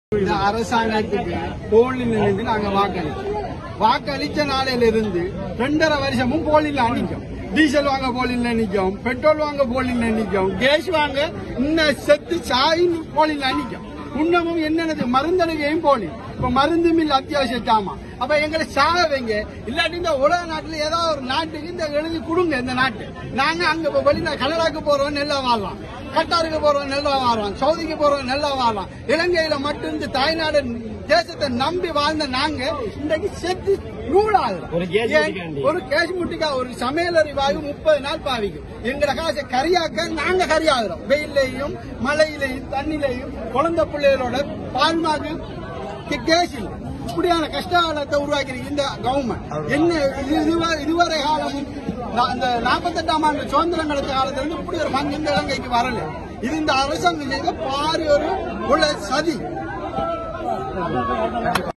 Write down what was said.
இந்த அரசாங்கத்துக்கு போலில் இருந்து நாங்க வாக்களிச்சோம் வாக்களிச்ச நாளையில இருந்து ரெண்டரை வருஷமும் போலில் நிக்கும் டீசல் வாங்க போலில் நிக்கும் பெட்ரோல் வாங்க போலில் நிக்கும் கேஸ் வாங்க இன்னும் செத்து சாயின் போலில் நிக்கும் இன்னமும் என்னென்னது மருந்தனுகையும் போலி இப்ப மருந்தும் இல்ல அத்தியாவசிய சாமா அப்ப எங்களை சாக வைங்க இல்லாட்டி இந்த உலக நாட்டுல ஏதாவது ஒரு நாட்டுக்கு இந்த எழுதி கொடுங்க இந்த நாட்டு நாங்க அங்க இப்ப வெளியில கனடாக்கு போறோம் நெல்லா வாழலாம் கட்டாருக்கு போறோம் நல்லா வாழலாம் சவுதிக்கு போறோம் நல்லா வாழலாம் இலங்கையில மட்டும் இந்த தாய்நாடு தேசத்தை நம்பி வாழ்ந்த நாங்க இன்றைக்கு செத்து நூலாகிறோம் ஒரு கேஸ் ஏன்? முட்டிக்காண்டி. ஒரு கேஸ் முட்டிக்கா ஒரு சமையலறை வாயு முப்பது நாள் பாவிக்கும் எங்கட காசை கரியாக்க நாங்க கரியாகிறோம் வெயிலையும் மழையிலையும் தண்ணிலையும் குழந்தை பிள்ளைகளோட பால்மாக்கு கே- கேஸ் இல்லை இப்படியான கஷ்ட காலத்தை உருவாக்கி இந்த கவர்மெண்ட் என்ன இது- இதுவரை- இதுவரை காலமும் நா- இந்த நாற்பத்தெட்டாம் ஆண்டு சுதந்திரம் கிடைச்ச காலத்துல இருந்து இப்படி ஒரு பங்கு இந்த இலங்கைக்கு வரல இது இந்த அரசாங்கம் செய்த பாரி ஒரு உள்ள சதி